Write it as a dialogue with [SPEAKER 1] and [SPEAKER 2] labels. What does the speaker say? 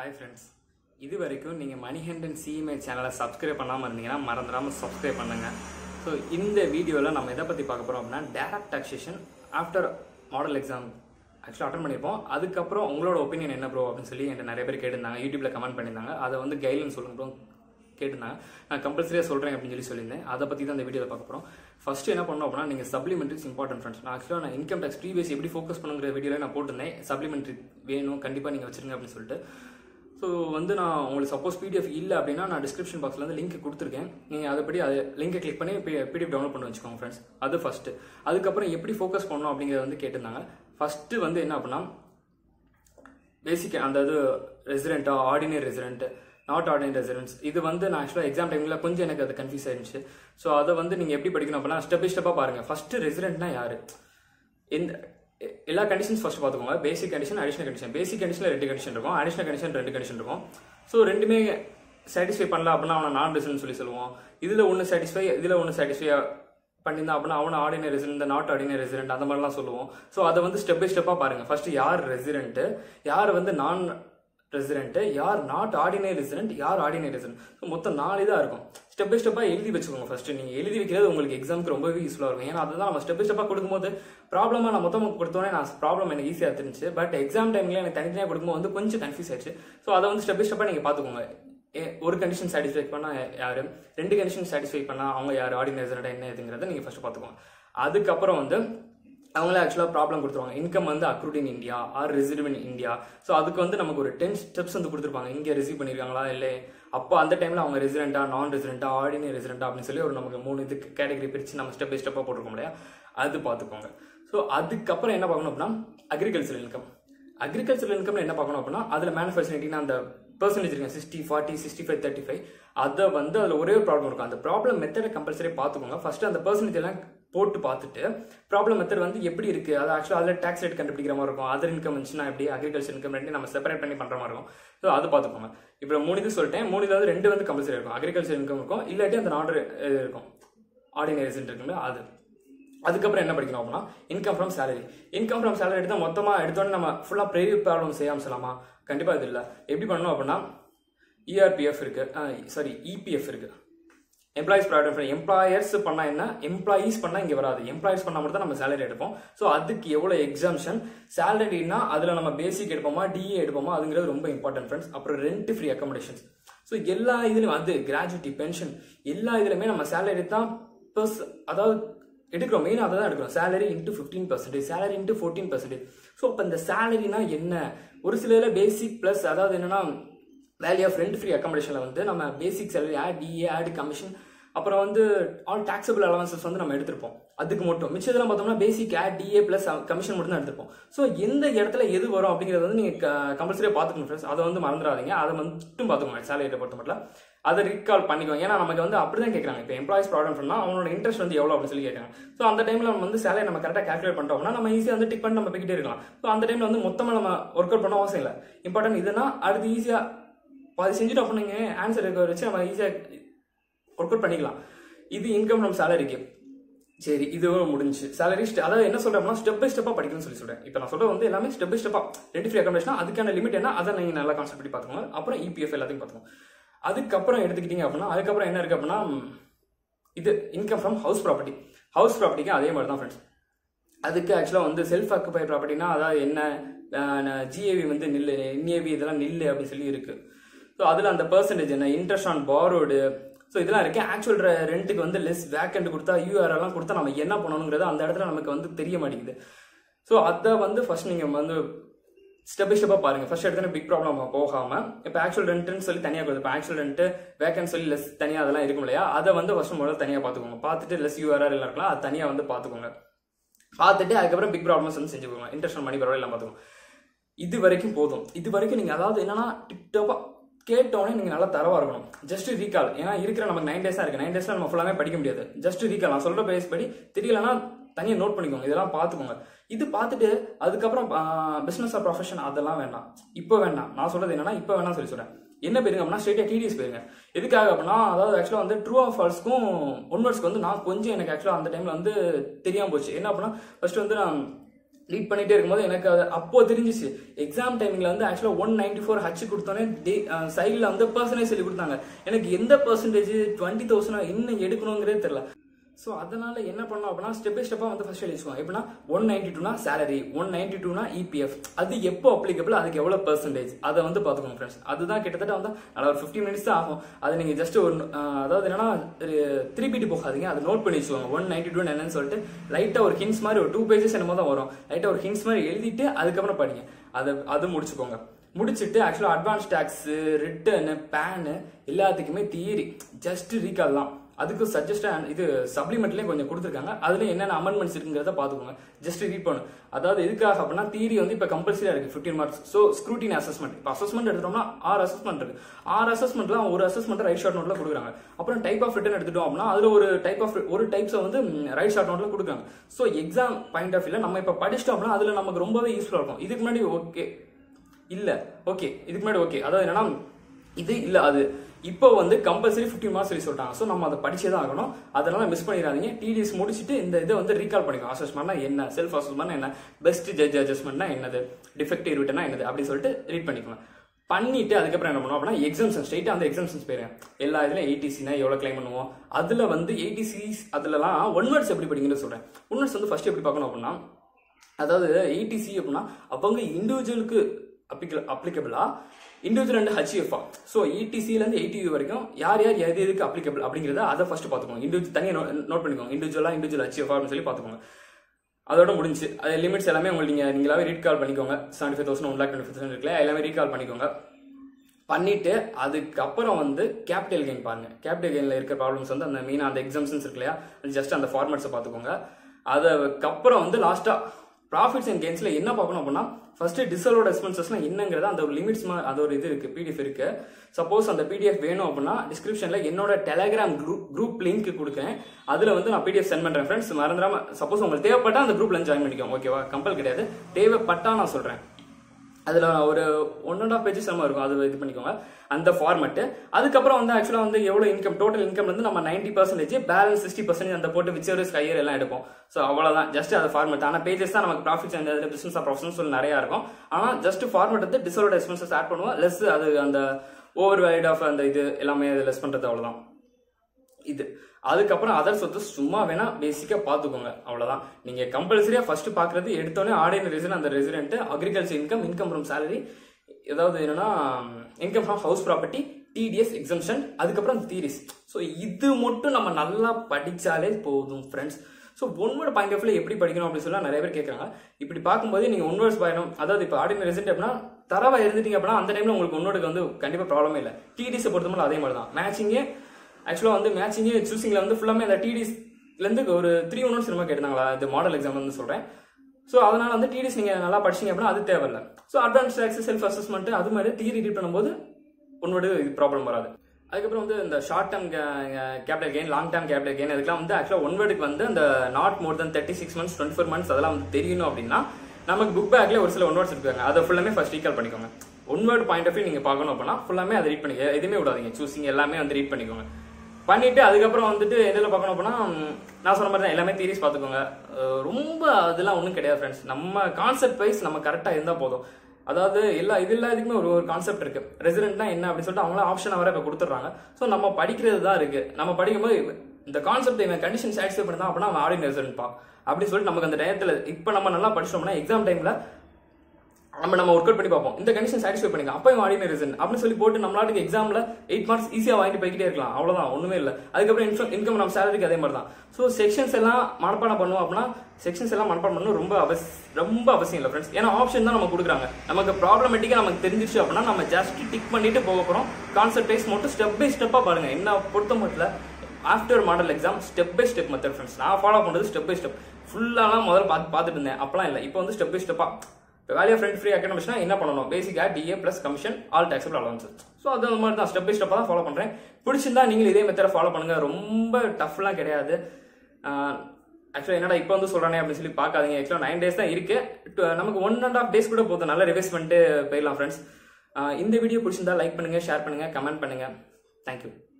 [SPEAKER 1] hi friends இது வரைக்கும் நீங்கள் மணிஹண்டன் சிஎம்ஐ சேனலை சப்ஸ்கிரைப் பண்ணாமல் இருந்தீங்கன்னா மறந்துடாமல் சப்ஸ்கிரைப் பண்ணுங்க ஸோ இந்த வீடியோவில் நம்ம எதை பற்றி பார்க்க போகிறோம் அப்படின்னா direct taxation after model exam ஆக்சுவலாக அட்டன் பண்ணியிருப்போம் அதுக்கப்புறம் உங்களோட ஒப்பீனியன் என்ன ப்ரோ அப்படின்னு சொல்லி என்கிட்ட நிறைய பேர் கேட்டிருந்தாங்க யூடியூப்பில் கமெண்ட் பண்ணியிருந்தாங்க அதை வந்து கைட்லைன் சொல்லுங்க ப்ரோ கேட்டிருந்தாங்க நான் கம்பல்சரியாக சொல்கிறேன் அப்படின்னு சொல்லி சொல்லியிருந்தேன் அதை பற்றி தான் இந்த வீடியோவில் பார்க்க போகிறோம் ஃபர்ஸ்ட் என்ன பண்ணோம் அப்படின்னா நீங்கள் சப்ளிமெண்ட்ரிஸ் இம்பார்ட்டன்ட் ஃப்ரெண்ட்ஸ் நான் ஆக்சுவலாக நான் இன்கம் டேக்ஸ் ப்ரீவியஸ் எப்படி ஃபோக்கஸ் பண்ணுங்கிற வீடியோவில் நான் போட்டிருந்தேன் சப்ளிமெண்ட்ரி வேணும் கண்டிப்பாக நீங்கள் வச்சிருங்க அப்படின்னு சொல்லிட்டு ஸோ வந்து நான் உங்களுக்கு சப்போஸ் பிடிஎஃப் இல்லை அப்படின்னா நான் டிஸ்கிரிப்ஷன் பாக்ஸில் வந்து லிங்க் கொடுத்துருக்கேன் நீங்கள் அதுபடி அது லிங்கை கிளிக் பண்ணி பிடிஎஃப் டவுன்லோட் பண்ணி வச்சுக்கோங்க ஃப்ரெண்ட்ஸ் அது ஃபஸ்ட்டு அதுக்கப்புறம் எப்படி ஃபோக்கஸ் பண்ணணும் அப்படிங்கிறத வந்து கேட்டிருந்தாங்க ஃபஸ்ட்டு வந்து என்ன அப்படின்னா பேசிக் அந்த இது ரெசிடென்ட்டா ordinary resident not ordinary residents இது வந்து நான் ஆக்சுவலாக எக்ஸாம் டைமில் கொஞ்சம் எனக்கு அது கன்ஃபியூஸ் ஆயிருந்துச்சு ஸோ அதை வந்து நீங்கள் எப்படி படிக்கணும் அப்படின்னா ஸ்டெப் பை ஸ்டெப்பாக பாருங்கள் ஃபஸ்ட்டு ரெசிடென்ட்னா யார் எந்த எ- எல்லா கண்டிஷன்ஸ் ஃபர்ஸ்ட் பார்த்துக்கோங்க basic condition additional condition basic கண்டிஷனில் ரெண்டு கண்டிஷன் இருக்கும் அடிஷனல் கண்டிஷன் ரெண்டு கண்டிஷன் இருக்கும் ஸோ ரெண்டுமே சாட்டிஸ்ஃபை பண்ணல அப்படின்னா அவனை நான் ரெசிடென்ட் சொல்லி சொல்லுவோம் இதில் ஒன்று சாட்டிஸ்ஃபை இதில் ஒன்று சாட்டிஸ்ஃபை பண்ணியிருந்தா அப்படின்னா அவனை ordinary resident not ordinary resident அந்த மாதிரிலாம் சொல்லுவோம் ஸோ அதை வந்து ஸ்டெப் பை ஸ்டெப்பாக பாருங்க ஃபர்ஸ்ட் யார் ரெசிடென்ட் யார் வந்து நான் ரெசிடென்ட் யார் நாட் ஆர்டினரி ரெசிடென்ட் யார் ஆர்டினரி ரெசிடென்ட் ஸோ மொத்தம் நாலு இதாக இருக்கும் ஸ்டெப் பை ஸ்டெப்பாக எழுதி வச்சுக்கோங்க ஃபர்ஸ்ட் நீங்கள் எழுதி வைக்கிறது உங்களுக்கு எக்ஸாமுக்கு ரொம்பவே யூஸ்ஃபுல்லாக இருக்கும் ஏன்னா அதுதான் நம்ம ஸ்டெப் பை ஸ்டெப்பாக கொடுக்கும்போது ப்ராப்ளமாக நான் மொத்தமாக கொடுத்தோன்னே நான் ப்ராப்ளம் எனக்கு ஈஸியாக தெரிஞ்சு பட் எக்ஸாம் டைமில் எனக்கு தனித்தனியாக கொடுக்கும்போது வந்து கொஞ்சம் கன்ஃபியூஸ் ஆயிடுச்சு ஸோ அதை வந்து ஸ்டெப் பை ஸ்டெப்பாக நீங்கள் பார்த்துக்கோங்க ஏ- ஒரு கண்டிஷன் சாட்டிஸ்ஃபை பண்ணால் யார் ரெண்டு கண்டிஷன் சாட்டிஸ்ஃபை பண்ணால் அவங்க யார் ஆர்டினரி ரெசிடென்ட் என்ன இதுங்கிறத நீங்கள் ஃபர்ஸ்ட் பார்த்துக்கோங்க அதுக்கப்புறம் வந்து அவங்களே ஆக்சுவலாக ப்ராப்ளம் கொடுத்துருவாங்க இன்கம் வந்து accrued in India or received in India so அதுக்கு வந்து நமக்கு ஒரு டென் ஸ்டெப்ஸ் வந்து கொடுத்துருப்பாங்க இங்கே ரிசீவ் பண்ணியிருக்காங்களா இல்லை அப்போ அந்த டைமில் அவங்க ரெசிடென்ட்டா நான் ரெசிடென்ட்டா ஆர்டினரி ரெசிடென்ட்டா அப்படின்னு சொல்லி ஒரு நமக்கு மூணு இதுக்கு கேட்டகரி பிரித்து நம்ம ஸ்டெப் பை ஸ்டெப்பாக போட்டிருக்கோம் இல்லையா அது பார்த்துக்கோங்க ஸோ அதுக்கப்புறம் என்ன பார்க்கணும் அப்படின்னா அக்ரிகல்ச்சர் இன்கம் அக்ரிகல்ச்சர் இன்கம் என்ன பார்க்கணும் அப்படின்னா அதில் மேனுஃபேக்சரிங்னா அந்த பர்சன்டேஜ் இருக்கு sixty forty sixty five thirty five அதை வந்து அதில் ஒரே ஒரு ப்ராப்ளம் இருக்கும் அந்த ப்ராப்ளம் மெத்தடை கம்பல்சரி பார்த்துக்கோங்க ஃபர்ஸ்ட் அந்த பர்சன்டேஜ் எல்லாம் போட்டு பார்த்துட்டு ப்ராப்ளம் மெத்தட் வந்து எப்படி இருக்கு அது ஆக்சுவலாக அதில் டேக்ஸ் ரேட் கண்டுபிடிக்கிற மாதிரி இருக்கும் அதர் இன்கம் வந்துச்சுன்னா எப்படி அக்ரிகல்ச்சர் இன்கம் ரெண்டு நம்ம செப்பரேட் பண்ணி பண்ணுற மாதிரி இருக்கும் ஸோ அது பார்த்துக்கோங்க இப்போ மூணு இது சொல்லிட்டேன் மூணு இது வந்து ரெண்டு வந்து கம்பல்சரி இருக்கும் அக்ரிகல்ச்சர் இன்கம் இருக்கும் இல்லாட்டி அந்த நாடு இருக்கும் ஆர்டினரி ரெசிடென்ட் இருக்குல்ல அது அதுக்கப்புறம் என்ன படிக்கணும் அப்படின்னா income from salary income from salary எடுத்தால் மொத்தமாக எடுத்தோன்னே நம்ம ஃபுல்லாக பெரிய ப்ராப்ளம் செய்யாம சொல்லலாமா கண்டிப்பாக இது இல்லை எப்படி பண்ணணும் அப்படின்னா இஆர்பிஎஃப் இருக்கு சாரி இபிஎஃப் இருக்கு எம்ப்ளாயிஸ் ப்ராவிடன்ட் ஃபண்ட் எம்ப்ளாயர்ஸ் பண்ணா என்ன எம்ப்ளாயீஸ் பண்ணா இங்க வராது எம்ப்ளாயிஸ் பண்ணா மட்டும் தான் நம்ம சேலரி எடுப்போம் ஸோ அதுக்கு எவ்வளவு எக்ஸாம்ஷன் சேலரினா அதுல நம்ம பேசிக் எடுப்போமா டிஏ எடுப்போமா அதுங்கிறது ரொம்ப இம்பார்ட்டன்ட் ஃப்ரெண்ட்ஸ் அப்புறம் ரெண்ட் ஃப்ரீ அக்கமடேஷன்ஸ் ஸோ எல்லா இதுலயும் அது கிராஜுவிட்டி பென்ஷன் எல்லா இதுலயுமே நம்ம சேலரி தான் ப்ளஸ் அதாவது எடுக்கிறோம் மெயினாக அதை தான் எடுக்கிறோம் salary into fifteen percentage salary into fourteen percentage so அப்போ இந்த சேலரினா என்ன ஒரு சில இதில் பேசிக் ப்ளஸ் அதாவது என்னன்னா வேல்யூ ஆஃப் ரெண்ட் ஃப்ரீ அக்காமடேஷனில் வந்து நம்ம basic salary add DA add commission அப்புறம் வந்து ஆல் டாக்ஸபிள் அலவன்சஸ் வந்து நம்ம எடுத்திருப்போம் அதுக்கு மட்டும் மிச்சதெல்லாம் பார்த்தோம்னா basic add DA plus commission மட்டும் தான் எடுத்திருப்போம் ஸோ எந்த இடத்துல எது வரும் அப்படிங்கிறத வந்து நீங்கள் கம்பல்சரியாக பார்த்துக்கணும் ஃப்ரெண்ட்ஸ் அதை வந்து மறந்துடாதீங்க அதை மட்டும் பார்த்துக்கோங்க சேலரியை பொறுத்த மட்டும் அதை ரீகால் பண்ணிக்கோங்க ஏன்னா நமக்கு வந்து அப்படி தான் கேட்குறாங்க இப்போ எம்ப்ளாயிஸ் ப்ராப்ளம் பண்ணால் அவனோட இன்ட்ரெஸ்ட் வந்து எவ்வளோ அப்படின்னு சொல்லி கேட்குறாங்க ஸோ அந்த டைமில் நம்ம வந்து சேலரி நம்ம கரெக்டாக கால்குலேட் பண்ணிட்டோம்னா நம்ம ஈஸியாக வந்து டிக் பண்ணி நம்ம போய்கிட்டே இருக்கலாம் ஸோ அந்த டைமில் வந்து மொத்தமாக நம்ம ஒர்க் அவுட் பண்ண அவசியம் இல்லை இம்பார்ட்டன்ட் இதுனா அடுத்து ஈஸியாக பாதி செஞ்சுட்டு அப்போ நீங்கள் ஆன்சர் இருக்க வச்சு நம்ம ஈஸியாக ஒர்க் அவுட் பண்ணிக்கலாம் இது இன்கம் நம்ம சேலரிக்கு சரி இது முடிஞ்சு சேலரி அதாவது என்ன சொல்றேன்னா ஸ்டெப் பை ஸ்டெப்பா படிக்கணும்னு சொல்லி சொல்றேன் இப்போ நான் சொல்றது வந்து எல்லாமே ஸ்டெப் பை ஸ்டெப்பா ரெண்டு ஃப்ரீ அக்கமடேஷன் அதுக்கான லிமிட் என்ன அதை நீங்க நல்லா கான்செப்ட் பண்ணி பார்த்துக்கோங்க அப்புறம் இபிஎஃப் எல்லாத்தையும் பார்த்துக்கோங்க அதுக்கப்புறம் எடுத்துக்கிட்டீங்க அப்படின்னா அதுக்கப்புறம் என்ன இருக்கு அப்படின்னா ம், இது income from house property house ப்ராப்பர்ட்டிக்கு அதே மாதிரி தான் ஃப்ரெண்ட்ஸ் அதுக்கு ஆக்சுவலாக வந்து செல்ஃப் ஆக்குபை ப்ராப்பர்ட்டினா அதாவது என்ன ஜிஏவி வந்து நில்லு என்ஏவி இதெல்லாம் நில்லு அப்படின்னு சொல்லி இருக்கு ஸோ அதில் அந்த பர்சன்டேஜ் என்ன இன்ட்ரெஸ்ட் ஆன் பாரோடு ஸோ இதெல்லாம் இருக்கு ஆக்சுவல் ரெண்ட்டுக்கு வந்து லெஸ் வேக்கண்ட் கொடுத்தா யூஆர் எல்லாம் கொடுத்தா நம்ம என்ன பண்ணணுங்கிறது அந்த இடத்துல நமக்கு வந்து தெரிய மாட்டேங்குது ஸோ அதை வந்து ஃபர்ஸ்ட் நீங்கள் வந்து ஸ்டெப் பை ஸ்டெப்பாக பாருங்க ஃபர்ஸ்ட் எடுத்தோன்னே பிக் ப்ராப்ளம் போகாம இப்போ ஆக்சுவல் ரெண்ட்னு சொல்லி தனியாக கொடுத்து இப்போ ஆக்சுவல் ரெண்ட் வேக்கன்ட் சொல்லி லெஸ் தனியாக அதெல்லாம் இருக்கும் இல்லையா அதை வந்து ஃபர்ஸ்ட் முதல்ல தனியாக பார்த்துக்கோங்க பார்த்துட்டு லெஸ் யூஆர்ஆர் எல்லாம் இருக்கலாம் அது தனியாக வந்து பார்த்துக்கோங்க பார்த்துட்டு அதுக்கப்புறம் பிக் ப்ராப்ளம்ஸ் வந்து செஞ்சுக்கோங்க இன்ட்ரெஸ்ட் மணி பரவாயில்ல எல்லாம் பார்த்துக்கோங்க இது வரைக்கும் போதும் இது வரைக்கும் நீங்கள் அதாவது என்னன்னா டிப்டாப்பாக கேட்டோடனே நீங்கள் நல்லா தரவா இருக்கணும் ஜஸ்ட் ரீகால் ஏன்னா இருக்கிற நமக்கு நைன் டேஸாக இருக்கு நைன் டேஸில் நம்ம ஃபுல்லாமே படிக்க முடியாது ஜஸ்ட் ரீகால் நான் சொல்கிற பேஸ் படி தெரியலனா தனியாக நோட் பண்ணிக்கோங்க இதெல்லாம் பார்த்துக்கோங்க இது பார்த்துட்டு அதுக்கப்புறம் பிஸ்னஸ் ஆர் ப்ரொஃபஷன் அதெல்லாம் வேண்டாம் இப்போ வேண்டாம் நான் சொல்றது என்னன்னா இப்போ வேணாம் சொல்லி சொல்கிறேன் என்ன போயிருங்க அப்படின்னா ஸ்ட்ரெயிட்டாக டிடிஎஸ் போயிருங்க எதுக்காக அப்படின்னா அதாவது ஆக்சுவலாக வந்து ட்ரூ ஆஃப் ஃபால்ஸ்க்கும் ஒன்வர்ஸ்க்கு வந்து நான் கொஞ்சம் எனக்கு ஆக்சுவலாக அந்த டைமில் வந்து தெரியாமல் போச்சு என்ன அப்படின்னா ஃபர்ஸ்ட் வந்து நான் ரீட் பண்ணிட்டே இருக்கும்போது எனக்கு அது அப்போ தெரிஞ்சிச்சு எக்ஸாம் டைமிங்ல வந்து ஆக்சுவலாக ஒன் நைன்டி ஃபோர் ஹச் கொடுத்தோன்னே டே சைடில் வந்து பர்சன்டேஜ் சொல்லி கொடுத்தாங்க எனக்கு எந்த பர்சன்டேஜ் டுவெண்ட்டி தௌசண்ட் இன்னும் எடுக்கணுங்கிறதே தெரியல ஸோ அதனால என்ன பண்ணோம் அப்படின்னா ஸ்டெப் பை ஸ்டெப்பாக வந்து ஃபர்ஸ்ட் எழுதிச்சுவோம் எப்படின்னா ஒன் நைன்டி டூனா சேலரி ஒன் நைன்டி டூனா இபிஎஃப் அது எப்போ அப்ளிகபிள் அதுக்கு எவ்வளோ பர்சன்டேஜ் அதை வந்து பார்த்துக்கோங்க ஃப்ரெண்ட்ஸ் அதுதான் கிட்டத்தட்ட வந்து நல்லா ஒரு ஃபிஃப்டி மினிட்ஸ் தான் ஆகும் அது நீங்கள் ஜஸ்ட் ஒரு ஆஹ், அதாவது என்னன்னா திருப்பிட்டு போகாதீங்க அதை நோட் பண்ணி வச்சுக்கோங்க ஒன் நைன்டி டூ என்னன்னு சொல்லிட்டு லைட்டாக ஒரு ஹின்ஸ் மாதிரி ஒரு டூ பேஜஸ் என்னமோ தான் வரும் லைட்டாக ஒரு ஹின்ஸ் மாதிரி எழுதிட்டு அதுக்கப்புறம் படிங்க அதை அது முடிச்சுக்கோங்க முடிச்சுட்டு ஆக்சுவலாக அட்வான்ஸ் டேக்ஸ் ரிட்டர்னு பேனு எல்லாத்துக்குமே தியரி ஜஸ்ட் ரீகால் தான் அதுக்கு சஜஸ்ட் இது சப்ளிமெண்ட்லேயும் கொஞ்சம் கொடுத்துருக்காங்க அதுல என்னென்ன அமெண்ட்மெண்ட்ஸ் இருக்குங்கிறத பார்த்துக்கோங்க ஜஸ்ட் ரீட் பண்ணு அதாவது எதுக்காக அப்படின்னா தியரி வந்து இப்போ கம்பல்சரியா இருக்கு fifteen marks so scrutiny assessment இப்போ அசஸ்மெண்ட் எடுத்தோம்னா ஆறு அசஸ்மெண்ட் இருக்கு ஆறு அசஸ்மெண்ட்ல ஒரு அசஸ்மெண்ட் ரைட் ஷார்ட் நோட்ல கொடுக்குறாங்க அப்புறம் டைப் ஆஃப் ரிட்டன் எடுத்துட்டோம் அப்படின்னா அதுல ஒரு டைப் ஆஃப் ஒரு டைப்ஸை வந்து ரைட் ஷார்ட் நோட்ல கொடுக்குறாங்க ஸோ எக்ஸாம் பாயிண்ட் ஆஃப் வியூல நம்ம இப்போ படிச்சிட்டோம் அப்படின்னா அதுல நமக்கு ரொம்பவே யூஸ்ஃபுல்லாக இருக்கும் இதுக்கு முன்னாடி ஓகே இல்ல ஓகே இதுக்கு முன்னாடி ஓகே அதாவது என்னன்னா இது இல்ல அது இப்போ வந்து கம்பல்சரி 15 மார்க்ஸ் சொல்லி சொல்லிட்டாங்க ஸோ நம்ம அதை படிச்சே தான் ஆகணும் அதனால மிஸ் பண்ணிடாதீங்க டிடிஎஸ் முடிச்சுட்டு இந்த இதை வந்து ரீகால் பண்ணிக்கோ அசஸ்மெண்ட்னா என்ன செல்ஃப் அசஸ்மெண்ட் என்ன பெஸ்ட் ஜட்ஜ் அட்ஜஸ்ட்மெண்ட்னா என்னது டிஃபெக்டிவ் ரிட்டனா என்னது அப்படின்னு சொல்லிட்டு ரீட் பண்ணிக்கோங்க பண்ணிட்டு அதுக்கப்புறம் என்ன பண்ணுவோம் அப்படின்னா எக்ஸாம்ஷன் ஸ்ட்ரைட்டாக அந்த எக்ஸாம்ஷன்ஸ் போயிருங்க எல்லா இதுலையும் ஏடிசினா எவ்வளோ கிளைம் பண்ணுவோம் அதில் வந்து ஏடிசிஸ் அதுலலாம் ஒன் வேர்ட்ஸ் எப்படி படிங்கன்னு சொல்கிறேன் ஒன் வேர்ட்ஸ் வந்து ஃபர்ஸ்ட் எப்படி பார்க்கணும் அப்படின்னா அதாவது ஏடிசி அப்படின்னா அவங்க இண்டிவிஜுவலுக்கு அப்ளிகல் அப்ளிகபிளா இண்டிவிஜுவல் அண்ட் ஹச்எஃப்ஆ ஸோ இருந்து எயிட்டி வரைக்கும் யார் யார் எது எதுக்கு அப்ளிகபிள் அப்படிங்கிறத அதை ஃபர்ஸ்ட் பார்த்துக்கோங்க இண்டிவிஜுவல் தனியாக நோட் பண்ணிக்கோங்க இண்டிவிஜுவலா இண்டிவிஜுவல் ஹச்எஃப்ஆ அப்படின்னு சொல்லி பார்த்துக்கோங்க அதோட முடிஞ்சு அது லிமிட்ஸ் எல்லாமே உங்களுக்கு நீங்கள் நீங்களாவே ரீகால் பண்ணிக்கோங்க seventy five thousand one lakh twenty five இருக்குல்ல எல்லாமே ரீகால் பண்ணிக்கோங்க பண்ணிட்டு அதுக்கப்புறம் வந்து கேபிட்டல் கெயின் பாருங்க கேபிட்டல் கெயினில் இருக்கிற ப்ராப்ளம்ஸ் வந்து அந்த மெயினாக அந்த எக்ஸாம்ஷன்ஸ் இருக்கு இல்லையா ஜஸ்ட் அந்த ஃபார்மேட்ஸை பார்த்துக்கோங்க அதுக்கப்புறம் வந்து லாஸ்ட்டாக ப்ராஃபிட்ஸ் அண்ட் கெயின்ஸில் என்ன பார்க்கணும் அப்படின்னா ஃபர்ஸ்ட் டிசலோட எக்ஸ்பென்சஸ்லாம் என்னங்கிறத அந்த ஒரு லிமிட்ஸ் அது ஒரு இது இருக்கு பிடிஎஃப் இருக்கு சப்போஸ் அந்த பிடிஎஃப் வேணும் அப்படின்னா டிஸ்கிரிப்ஷன்ல என்னோட டெலகிராம் குரூப் குரூப் லிங்க் கொடுக்குறேன் அதுல வந்து நான் பிடிஎஃப் சென்ட் பண்றேன் ஃப்ரெண்ட்ஸ் மறந்துடாம சப்போஸ் உங்களுக்கு தேவைப்பட்டா அந்த குரூப்ல ஜாயின் பண்ணிக்கோங்க ஓகேவா கம்பல் கிடையாது தேவைப்பட்டா நான் சொல்றேன் அதில் ஒரு ஒன் அண்ட் ஆஃப் பேஜஸ் நம்ம இருக்கும் அது இது பண்ணிக்கோங்க அந்த ஃபார்மெட்டு அதுக்கப்புறம் வந்து ஆக்சுவலாக வந்து எவ்வளோ இன்கம் டோட்டல் இன்கம் வந்து நம்ம ninety percentage balance sixty percentage அந்த போட்டு விச்சர் ஹையர் எல்லாம் எடுப்போம் ஸோ அவ்வளோதான் ஜஸ்ட் அது ஃபார்மெட் ஆனால் பேஜஸ் தான் நமக்கு ப்ராஃபிட்ஸ் அந்த இதில் பிசினஸ் ப்ராஃபிட்ஸ் சொல்லி நிறையா இருக்கும் ஆனால் ஜஸ்ட் ஃபார்மெட் வந்து டிசலோட எக்ஸ்பென்சஸ் ஆட் பண்ணுவோம் லெஸ் அது அந்த ஓவர் வைட் ஆஃப் அந்த இது எல்லாமே லெஸ் பண்ணுறது அவ்வளோதான் இது அதுக்கப்புறம் அதர்ஸ் வந்து சும்மா வேணா பேசிக்கா பாத்துக்கோங்க அவ்வளவுதான் நீங்க கம்பல்சரியா ஃபர்ஸ்ட் பாக்குறது எடுத்தோடனே ஆர்டினரி ரெசிடென்ட் அந்த resident agriculture income income from salary ஏதாவது என்னன்னா income from house property TDS exemption அதுக்கப்புறம் தீரிஸ் ஸோ இது மட்டும் நம்ம நல்லா படிச்சாலே போதும் friends so one word point of எப்படி படிக்கணும் அப்படின்னு சொல்லி நிறைய பேர் கேட்குறாங்க இப்படி பார்க்கும்போது நீங்கள் ஒன் வேர்ட்ஸ் பயணம் அதாவது இப்போ ஆர்டினரி ரிசல்ட் அப்படின்னா தரவா இருந்துட்டீங்க அப்படின்னா அந்த டைமில் உங்களுக்கு ஒன்னோடுக்கு வந்து கண்டிப்பாக ப்ராப்ளமே இல்லை டிடிஎஸ் பொறுத்தமட்டும் அதே மாதிரி தான் மேட்சிங்கே ஆக்சுவலாக வந்து மேட்சிங்கே சூசிங்கில் வந்து ஃபுல்லாமே அந்த டிடிஸ்லேருந்து ஒரு த்ரீ ஒன் ஒன் சினிமா கேட்டாங்களா இது மாடல் எக்ஸாம் வந்து சொல்கிறேன் ஸோ அதனால வந்து டிடிஎஸ் நீங்கள் நல்லா படிச்சீங்க அப்படின்னா அது தேவையில்லை so advance access self assessment அது மாதிரி தியரி ரீட் பண்ணும்போது உன்னோட இது ப்ராப்ளம் வராது அதுக்கப்புறம் வந்து இந்த short term capital gain long term capital gain அதுக்கெல்லாம் வந்து ஆக்சுவலாக ஒன் வேர்டுக்கு வந்து அந்த not more than thirty six months twenty four months அதெல்லாம் வந்து தெரியணும் அப்படின்னா நமக்கு புக் பேக்ல ஒரு சில ஒன் வேர்ட்ஸ் இருக்காங்க அதை ஃபுல்லாமே ஃபர்ஸ்ட் ரீகால் பண்ணிக்கோங்க one word point of view நீங்கள் பார்க்கணும் அப்படின்னா ஃபுல்லாமே அதை ரீட் பண்ணிக்க எதுவுமே விடாதீங்க சூசிங் எல்லாமே வந்து ரீட் பண்ணிக்கோங்க பண்ணிட்டு அதுக்கப்புறம் வந்துட்டு எதில் பார்க்கணும் அப்படின்னா ம், நான் சொன்ன மாதிரி தான் எல்லாமே தீரிஸ் பார்த்துக்கோங்க அஹ் ரொம்ப அதெல்லாம் ஒன்றும் கிடையாது ஃப்ரெண்ட்ஸ் நம்ம கான்செப்ட் வைஸ் நம்ம கரெக்டாக இருந்தால் போதும் அதாவது எல்லா இது எல்லாத்துக்குமே ஒரு ஒரு கான்செப்ட் இருக்கு ரெசிடென்ட்னா என்ன அப்படின்னு சொல்லிட்டு அவங்கள ஆப்ஷன் வர இப்போ கொடுத்துட்றாங்க ஸோ நம்ம படிக்கிறது தான் இருக்கு நம்ம படிக்கும்போது இந்த கான்செப்ட் இவன் கண்டிஷன் சாட்டிஸ்ஃபை பண்ணா அப்படின்னா அவன் ஆடியன் ரெசிடென்ட் பா அப்படின்னு சொல்லிட்டு நமக்கு அந்த டயத்தில் இப்போ நம்ம நல்லா படிச்சோம்னா எக்ஸாம் டைம்ல நம்ம நம்ம ஒர்க் அவுட் பண்ணி பார்ப்போம் இந்த கண்டிஷன் சாட்டிஸ்ஃபை பண்ணிக்க அப்போ ஆர்டினரி ரீசன் அப்படின்னு சொல்லி போட்டு நம்மளாட்டுக்கு எக்ஸாம்ல எயிட் மார்க்ஸ் ஈஸியாக வாங்கிட்டு போய்கிட்டே இருக்கலாம் அவ்வளவுதான் ஒண்ணுமே இல்லை அதுக்கப்புறம் இன்கம் நம்ம சேலரிக்கு அதே மாதிரி தான் ஸோ செக்ஷன்ஸ் எல்லாம் மனப்பாடம் பண்ணுவோம் அப்படின்னா செக்ஷன்ஸ் எல்லாம் மனப்பாடம் பண்ணணும் ரொம்ப அவஸ் ரொம்ப அவசியம் இல்லை ஃப்ரெண்ட்ஸ் ஏன்னா ஆப்ஷன் தான் நம்ம கொடுக்குறாங்க நமக்கு ப்ராப்ளமேட்டிக்காக நமக்கு தெரிஞ்சிச்சு அப்படின்னா நம்ம ஜஸ்ட் டிக் பண்ணிட்டு போக போகிறோம் கான்செப்ட் வைஸ் மட்டும் ஸ்டெப் பை ஸ்டெப்பாக பாருங்க என்ன பொறுத்த மட்டும் after model exam step by step method friends நான் ஃபாலோ பண்ணுறது ஸ்டெப் பை ஸ்டெப் ஃபுல்லாலாம் முதல்ல பார்த்து பார்த்துட்டு இருந்தேன் அப்பலாம் இல்லை இப்போ வந்து ஸ்டெப் பை ஸ்டெப்பாக இப்போ வேல்யூ ஃப்ரெண்ட் ஃப்ரீ அக்கடமிக்ஸ்னா என்ன பண்ணணும் பேசிக்காக DA plus commission all taxable allowance so அது அந்த மாதிரி தான் ஸ்டெப் பை ஸ்டெப்பாக தான் ஃபாலோ பண்ணுறேன் பிடிச்சிருந்தா நீங்களும் இதே மெத்தடை ஃபாலோ பண்ணுங்க ரொம்ப டஃப்லாம் கிடையாது ஆக்சுவலாக என்னடா இப்போ வந்து சொல்கிறானே அப்படின்னு சொல்லி பார்க்காதீங்க ஆக்சுவலாக நைன் டேஸ் தான் இருக்கு Two- நமக்கு ஒன் அண்ட் ஆஃப் டேஸ் கூட போதும் நல்ல ரிவைஸ் பண்ணிட்டு போயிடலாம் ஃப்ரெண்ட்ஸ் இந்த வீடியோ பிடிச்சிருந்தா லைக் பண்ணுங்க ஷேர் பண்ணுங்க கமெண்ட் பண்ணுங்க தேங்க்யூ